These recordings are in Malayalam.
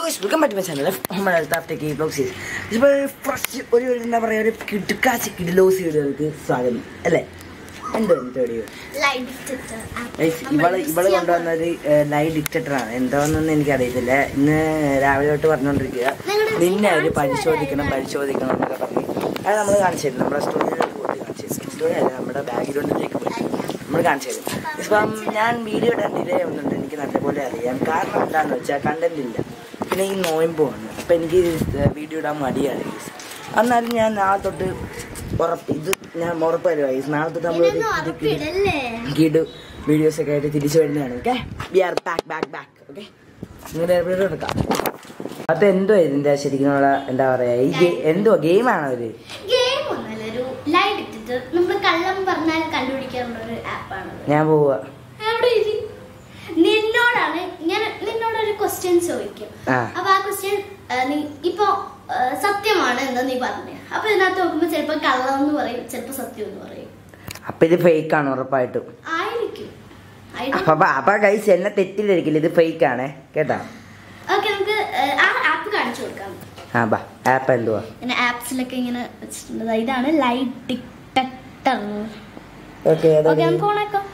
വെൽക്കം ബാക്ക് മൈ ചാനൽ നമ്മുടെ അടുത്തേക്ക് ബ്ലോഗ്സ് ഇപ്പോൾ ഫ്രഷ് ഒരു ഒരു എന്താ പറയുക ഒരു കിടുക്കാച്ച് കിഡിലോസ് വീഡിയോകൾക്ക് സ്വാഗതം അല്ലേ എന്തോ വീഡിയോ ഇവള് ഇവള് കൊണ്ടുവന്നത് ലൈവ് ഡിക്റ്റേറ്ററാണ് എന്താണെന്നൊന്നും എനിക്കറിയത്തില്ല ഇന്ന് രാവിലെ തൊട്ട് പറഞ്ഞുകൊണ്ടിരിക്കുക നിന്നെ അവർ പരിശോധിക്കണം പരിശോധിക്കണം എന്നൊക്കെ പറഞ്ഞു അത് നമ്മൾ കാണിച്ചു തരും നമ്മുടെ സ്റ്റോറിയിലേക്ക് പോയിട്ട് കാണിച്ചു തരും സ്റ്റോറി അല്ല നമ്മുടെ ബാക്ക്ഗ്രൗണ്ടിലേക്ക് പോയി നമ്മൾ കാണിച്ചു തരും ഇപ്പം ഞാൻ വീഡിയോ ഇടാൻ ഡിലേ ഒന്നുണ്ട് എനിക്ക് നല്ലപോലെ അറിയാം കാരണം എന്താണെന്ന് വെച്ചാൽ കണ്ടന്റ് ഇല്ല പിന്നെ ഈ നോയമ്പുമാണ് അപ്പം എനിക്ക് വീഡിയോ ഇടാൻ മടിയാണ് guys. എന്നാലും ഞാൻ നാളെ തൊട്ട് ഉറപ്പ് ഇത് ഞാൻ ഉറപ്പ് തരുവായി നാളെ തൊട്ട് നമ്മൾ ഗീഡ് വീഡിയോസ് ഒക്കെ ആയിട്ട് തിരിച്ചു വരുന്നതാണ് okay we are back back back okay ഇങ്ങനെ എവിടെ എടുക്കാം അത് എന്തോ ഇതിന്റെ ശരിക്കും ഉള്ള എന്താ പറയാ ഈ ഗെ- എന്തോ ഗെയിമാണോ ഇത് ഗെയിം ഒന്നല്ല ഒരു ലൈറ്റ് ഇട്ടിട്ട് നമ്മൾ കള്ളം പറഞ്ഞാൽ കണ്ടുപിടിക്കാനുള്ള ഒരു ആപ്പാണ് ഞാൻ പോവാ അവിടെ ഇരി. നിന്നോടാണ് ഞാൻ നിന്നോട് ഒരു ക്വസ്റ്റ്യൻ ചോദിക്കും ആ. അപ്പൊ ആ ക്വസ്റ്റ്യൻ നീ ഇപ്പൊ ആ, സത്യമാണ് എന്ന് നീ പറഞ്ഞു അപ്പൊ ഇതിനകത്ത് നോക്കുമ്പോ ചിലപ്പോ കള്ളം എന്ന് പറയും ചിലപ്പോ സത്യം എന്ന് പറയും അപ്പൊ ഇത് ഫേക്ക് ആണ് ഉറപ്പായിട്ടും ആയിരിക്കും അപ്പൊ അപ്പൊ- അപ്പൊ കൈസ് എന്നെ തെറ്റിദ്ധരിക്കില്ല ഇത് ഫേക്ക് ആണേ കേട്ടാ ഓക്കെ നമുക്ക് ആ, ആ ആപ്പ് കാണിച്ചു കൊടുക്കാം ആ ബാ ആപ്പ് എന്തുവാ ഇങ്ങനെ ആപ്സിലൊക്കെ ഇങ്ങനെ വെച്ചിട്ടുണ്ട് ദാ ഇതാണ് ലൈറ്റ് ഡിറ്റക്ടർ ഓക്കെ ഓക്കെ നമുക്ക് ഓണാക്കാം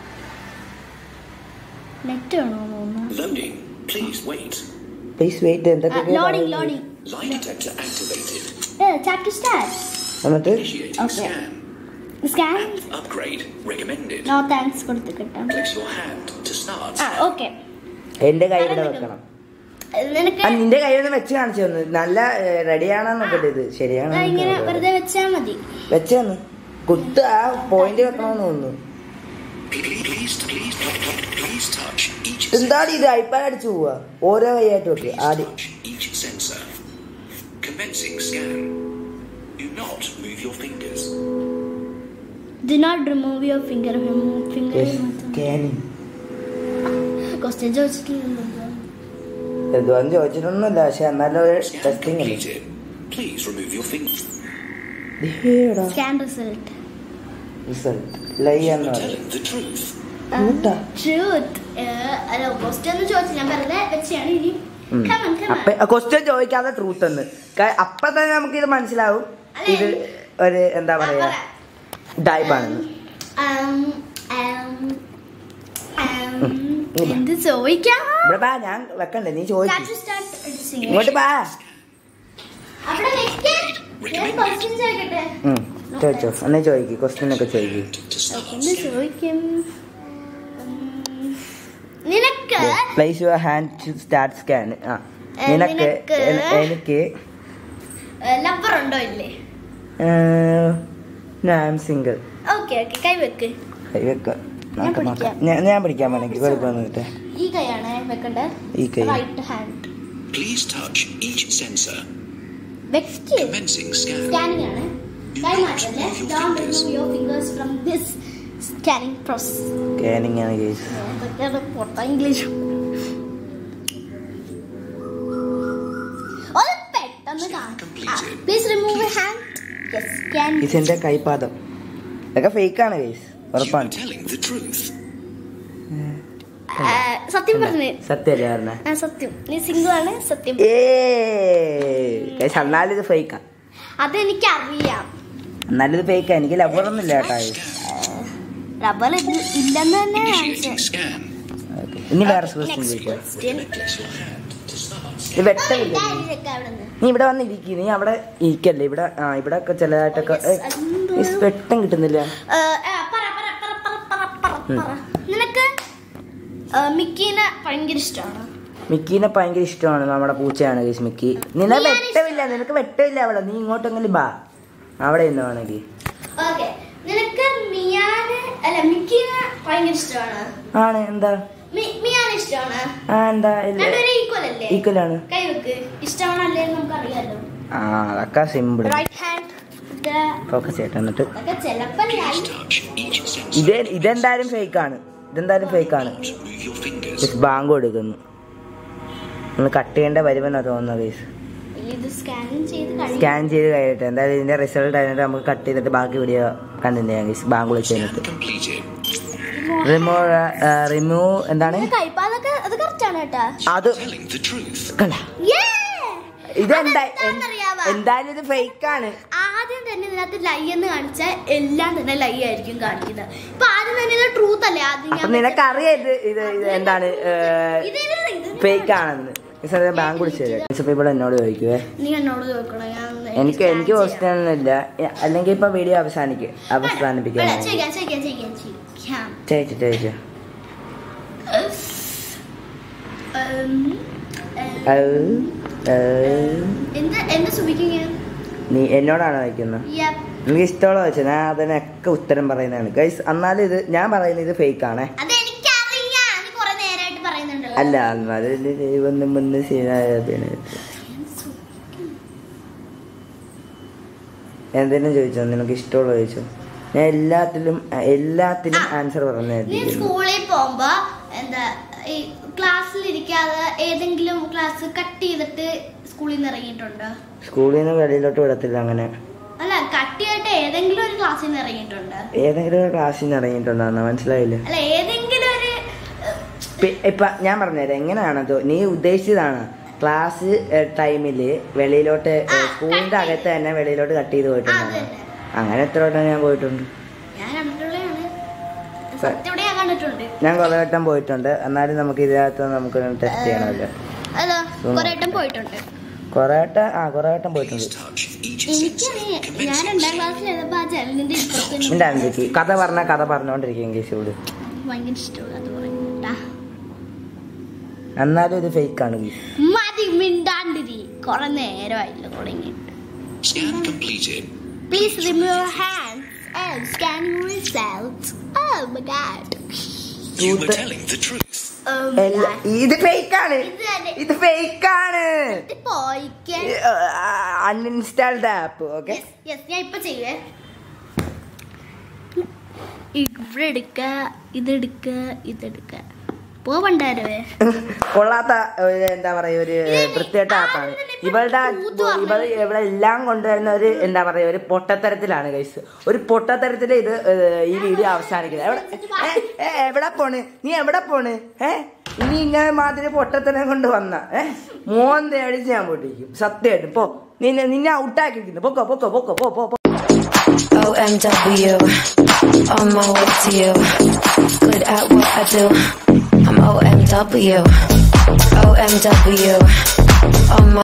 നെറ്റ് വേണോ തോന്നുന്നു Loading. Please wait. Please wait എന്തൊക്കെ loading loading Lie detector activated. Chapter start എന്നിട്ട് Initiating Okay. scan. Scan App upgrade recommended. No thanks കൊടുത്ത് കിട്ടാം Place your hand to start. ആ ഓക്കെ എന്റെ കൈ ഇവിടെ വെക്കണം നിനക്ക് ആ നിന്റെ കൈ ഒന്ന് വെച്ച് കാണിച്ചു തന്നു നല്ല റെഡിയാണോ നോക്കട്ടെ ഇത് ശരിയാണോ ദാ ഇങ്ങനെ നോക്കട്ടെ. വെറുതെ വെച്ചാ മതി വെച്ച് തന്നു കുത്ത് ആ പോയിന്റ് വെക്കണമെന്ന് തോന്നുന്നു Please, please, please, please touch each എന്താണ് ഇത് ഐപാഡ് അടിച്ചു പോവാ ഓരോ കൈയായിട്ട് വെക്ക് Please ആദ്യം touch each sensor. Commencing scan. Do not move your fingers. Do not remove your finger finger scanning question ചോദിച്ചിട്ടില്ലല്ലോ എന്തുവാന്ന് ചോദിച്ചിട്ടൊന്നുമില്ല പക്ഷെ എന്നാലും ഒരു Scan ടെസ്റ്റിംഗ് അല്ലേ completed. Please remove your fingers. ദേടാ, scan result result. Lie You എന്ന് are പറയും telling the truth. കൂട്ടാ. ട്രൂത്ത് അല്ല ക്വസ്റ്റ്യൻ ഒന്നും ചോദിച്ചു ഞാൻ വെറുതെ വെച്ചാണ് ഇനി ഉം. Come on, come on. അപ്പൊ ക്വസ്റ്റ്യൻ ചോദിക്കാതെ ട്രൂത്ത് എന്ന് ക- അപ്പൊ തന്നെ നമുക്ക് ഇത് മനസ്സിലാവും അല്ലേ? ഇത് ഒരു എന്താ ആ, പറയാ പറ. ഡൈപ്പാണെന്ന് Um, um, um, ഇങ്ങ് എന്ത് ചോദിക്കാം ഇവിടെ ബാ ഞാൻ വെക്കണ്ടേ നീ ചോദിച്ചു Start to start editing. ഇങ്ങോട്ട് ബാ അവിടെ വെക്ക്. ഞാൻ question ചോദിക്കട്ടെ ഉം, ചോദിച്ചോ എന്നാ ചോദിക്കും ക്വസ്റ്റ്യൻ ഒക്കെ ചോദിക്കും To start. എന്ത് ചോദിക്കും ഉം, നിനക്ക് place your hand to start scan ആ ഏ, നിനക്ക് നിനക്ക് എ- എനിക്ക് ലബ്ബർ ഉണ്ടോ ഇല്ലേ ഞാൻ സിംഗിൾ ഓക്കെ ഓക്കെ കൈ വെക്ക് കൈ വെക്കാം ഞാൻ നോക്കാം നോക്കാം പിടിക്കാം. ഞാൻ ഞാൻ പിടിക്കാൻ വേണമെങ്കിൽ കുഴപ്പമൊന്നുമില്ല ഈ കൈയാണ് വെക്കണ്ടേ ഈ കൈ right hand Please touch each sensor. വെക്ക് Commencing scan. സ്കാനിങ് ആണ് Do കൈ not മാറ്റല്ലേ remove your don't fingers. Remove your fingers from this scanning process scanning ആണ് കേസ് ഇതൊക്കെയാണ് പൊട്ട ഇംഗ്ലീഷ് ഒന്ന് പെട്ടെന്ന് completed. Please remove your hand yes scan ഇതിന്റെ കൈപ്പാദം ഇതൊക്കെ ഫേക്ക് ആണ് കേസ് You are ഉറപ്പാണ് telling the truth. സത്യം പറഞ്ഞു സത്യമല്ലേ പറഞ്ഞ ആ സത്യം നീ സിംഗിൾ ആണ് സത്യം ഏ കേസ് എന്നാലും ഇത് ഫേക്കാ അതെനിക്ക് അറിയാം എന്നാലും ഇത് ഫേക്കാ എനിക്ക് ലവറൊന്നും ഇല്ല കേട്ടോ guys. റബ്ബർ ഇല്ലെന്ന് തന്നെ Initiating scan. Okay. ഇനി വേറെ ക്വസ്റ്റ്യൻ ചോദിക്കാം question Place your hand to start. ഇത് വെട്ടമില്ല നീ ഇവിടെ വന്ന് ഇരിക്കും നീ അവിടെ ഇരിക്കല്ലേ ഇവിടെ ആ ഇവിടെ ഒക്കെ ചിലതായിട്ടൊക്കെ ഏ, ഈ വെട്ടം കിട്ടുന്നില്ല നിനക്ക് ആ, മിക്കീനെ ഭയങ്കര ഇഷ്ടമാണ് മിക്കീനെ ഭയങ്കര ഇഷ്ടമാണ് നമ്മുടെ പൂച്ചയാണ് കേസ് മിക്കി നിന്നെ മിയാനെ വെട്ടമില്ല നിനക്ക് വെട്ടമില്ല അവിടെ നീ ഇങ്ങോട്ടെങ്കിലും ബാ അവിടെ ഇന്ന് വേണമെങ്കിൽ ഓക്കെ നിനക്ക് മിയാന് അല്ല മിക്കീനെ ഭയങ്കര ഇഷ്ടമാണ് ആണ് എന്താ മി- മിയാനെ ഇഷ്ടമാണ് ആ എന്താ രണ്ടുപേരും ഈക്വൽ അല്ലേ ഈക്വൽ ആണ് കൈ വെക്ക് ഇഷ്ടമാണല്ലേ നമുക്ക് അറിയാലോ ആ അതൊക്കെ സിമ്പിൾ റൈറ്റ് ഹാൻഡ് ഫോക്കസ് ചെയ്യട്ടെ എന്നിട്ട് അതൊക്കെ ചിലപ്പോ Please light touch each sensor. ഇത് ഇതെന്തായാലും ഫേക്ക് ആണ് ഇതെന്തായാലും ഫേക്ക് ആണ് Not move your fingers. Just bank കൊടുക്കുന്നു ഒന്ന് കട്ട് ചെയ്യേണ്ട വരുമെന്നാ തോന്നുന്നത് കേസ് ഇത് സ്കാനിങ് ചെയ്ത് കഴിയും സ്കാൻ ചെയ്ത് കഴിഞ്ഞിട്ട് എന്തായാലും ഇതിന്റെ റിസൾട്ട് കഴിഞ്ഞിട്ട് നമുക്ക് കട്ട് ചെയ്തിട്ട് ബാക്കി വീഡിയോ കണ്ടിന്യൂ ചെയ്യാം guys. ബാങ്ക് വിളിച്ച് Scan കഴിഞ്ഞിട്ട് completed. റിമൂവ് റിമൂവ് എന്താണ് കൈപ്പാതൊക്കെ അത് കറക്റ്റ് ആണ് കേട്ടാ അത് Telling the truth. കണ്ട Yes! ഇതെന്താ അതെന്താന്നറിയാവോ? എന്തായാലും ഇത് ഫേക്ക് ആണ് ആദ്യം തന്നെ ഇതിനകത്ത് ലൈ എന്ന് കാണിച്ചാൽ എല്ലാം തന്നെ ലൈ ആയിരിക്കും കാണിക്കുന്നത് ഇപ്പൊ ആദ്യം തന്നെ ഇത് ട്രൂത്ത് അല്ലേ ആദ്യം അപ്പൊ ഞാൻ നിനക്കറിയാം ഇത് ഇത് ഇത് എന്താണ് ഇതിന് ഇത് ഫേക്ക് ആണെന്ന് ബാങ്ക് കുടിച്ചു തരാം ഇവിടെ എന്നോട് ചോദിക്കുവേ നീ എന്നോട് ചോദിക്കണം ഞാൻ ഒന്ന് എനിക്ക് എനിക്ക് scan ക്വസ്റ്റ്യൻ ഒന്നുമില്ല അല്ലെങ്കിൽ ഇപ്പൊ വീഡിയോ അവസാനിക്കും അവസാനിപ്പിക്കാൻ വേണ്ട, ചെയ്യാം ചെയ്യാം ചെയ്യാം ചെയ്യാം ചേച്ചി ചേച്ചി ഉം, ഉം, ഔ, ഔ. എന്ത് എന്ത് സുബിക്കുക നീ എന്നോടാണ് ചോദിക്കുന്നത് എനിക്ക് ഇഷ്ടമുള്ള വെച്ചാൽ ഞാൻ അതിനൊക്കെ ഉത്തരം പറയുന്നതാണ് ഗൈസ് എന്നാലും ഇത് ഞാൻ പറയുന്നത് ഇത് ഫേക്ക് ആണേ അത് എനിക്കറിയാം നീ കുറെ നേരമായിട്ട് പറയുന്നുണ്ടല്ലോ അല്ല എന്നാലും ദൈവം മുന്ന് ശരിയായതിന് എന്തെങ്കിലും ചോദിച്ചോ നിനക്ക് ഇഷ്ടമുള്ള ചോദിച്ചോ ഞാൻ എല്ലാത്തിലും എല്ലാത്തിലും ആൻസർ പറഞ്ഞു നീ സ്കൂളിൽ പോകുമ്പോ എന്താ ഈ ക്ലാസ്സിൽ ഇരിക്കാതെ ഏതെങ്കിലും ക്ലാസ് കട്ട് ചെയ്തിട്ട് സ്കൂളിൽ നിന്ന് ഇറങ്ങിയിട്ടുണ്ടോ സ്കൂളിൽ നിന്ന് വെളിയിലോട്ട് വിടത്തില്ല അങ്ങനെ അല്ല കട്ട് ചെയ്തിട്ട് ഏതെങ്കിലും ഒരു ക്ലാസ്സിൽ നിന്ന് ഇറങ്ങിയിട്ടുണ്ട് ഏതെങ്കിലും ഒരു ക്ലാസ്സിൽ നിന്ന് ഇറങ്ങിയിട്ടുണ്ടോ മനസ്സിലായില്ലേ അല്ല ഏതെങ്കിലും ഒരു പി- ഇപ്പൊ ഞാൻ പറഞ്ഞുതരാം എങ്ങനെയാണതോ നീ ഉദ്ദേശിച്ചതാണ് ക്ലാസ് ടൈമില് വെളിയിലോട്ട് ആ, സ്കൂളിന്റെ cut അകത്ത് തന്നെ വെളിയിലോട്ട് കട്ട് ചെയ്ത് ആ, പോയിട്ടുണ്ടോ അതന്നെ. അങ്ങനെ എത്ര വട്ടം ഞാൻ പോയിട്ടുണ്ട് ഞാൻ കണ്ടിട്ടുള്ളതാണ് സത്യയുടെ ഞാൻ കണ്ടിട്ടുണ്ട് ഞാൻ കുറെ വട്ടം പോയിട്ടുണ്ട് എന്നാലും നമുക്ക് ഇതിനകത്ത് നമുക്ക് ടെസ്റ്റ് ചെയ്യണമല്ലോ അല്ലോ കുറെ വട്ടം പോയിട്ടുണ്ട് കുറെ വട്ടം ആ കുറെ വട്ടം പോയിട്ടുണ്ട് Please touch each sensor, എനിക്കറിയാം ഞാൻ commencing രണ്ടാം ക്ലാസ്സിൽ എഴുതപ്പോ ആ ജനലിന്റെ ഇപ്പുറത്ത് ഉണ്ടായിരിക്കും കഥ പറഞ്ഞ കഥ പറഞ്ഞോണ്ടിരിക്കും ഇംഗ്ലീഷ് കൂടി ഭയങ്കര ഇഷ്ടമുള്ള അത് പറയുന്നുണ്ടാ എന്നാലും ഇത് ഫേക്ക് ആണ് guys. മതി മിണ്ടാണ്ടിരി കുറെ നേരമായില്ല തുടങ്ങിയിട്ട് Scan completed. Please remove your hands and scan your results oh my god You were Truth. telling the truth. എല്ലാ- ഇത് ഫേക്ക് ആണ് ഇത് തന്നെ. ഇത് ഫേക്ക് ആണ് പോയിക്കാൻ uninstalled app okay yes yes ഞാൻ ഇപ്പൊ ചെയ്യുവേ ഇവിടെ എടുക്ക ഇതെടുക്ക ഇതെടുക്ക പോവണ്ടാരവേ കൊള്ളാത്ത ഒരു എന്താ പറയാ ഒരു ഇത് വൃത്തികെട്ട ആരും ആപ്പാണ് തന്നെ ഇപ്പൊ ഇവളുടെ കൂത്ത് പറഞ്ഞത്. ഇവൾ ഇവിടെ എല്ലാം കൊണ്ടുവരുന്ന ഒരു എന്താ പറയാ ഒരു പൊട്ടത്തരത്തിലാണ് കൈസ് ഒരു പൊട്ടത്തരത്തില് ഇത് ഏഹ്, ഈ വീഡിയോ അവസാനിക്കുന്നത് എവിടെ ഏ, ഏ, എവിടെ പോണ് നീ എവിടെ പോണ് ഏ ഇനി ഇങ്ങനെ മാതിരി പൊട്ടത്തരം കൊണ്ട് വന്ന ഏ മോൻ തേടിച്ച് ഞാൻ പൊട്ടിക്കും സത്യമായിട്ടും പോ നിന്നെ നിന്നെ ഔട്ടാക്കിയിരിക്കുന്നു പൊക്കോ പൊക്കോ പൊക്കോ പോ പോ പോ OMW, on my way to you. Good at what I do. I'm OMW, OMW, on my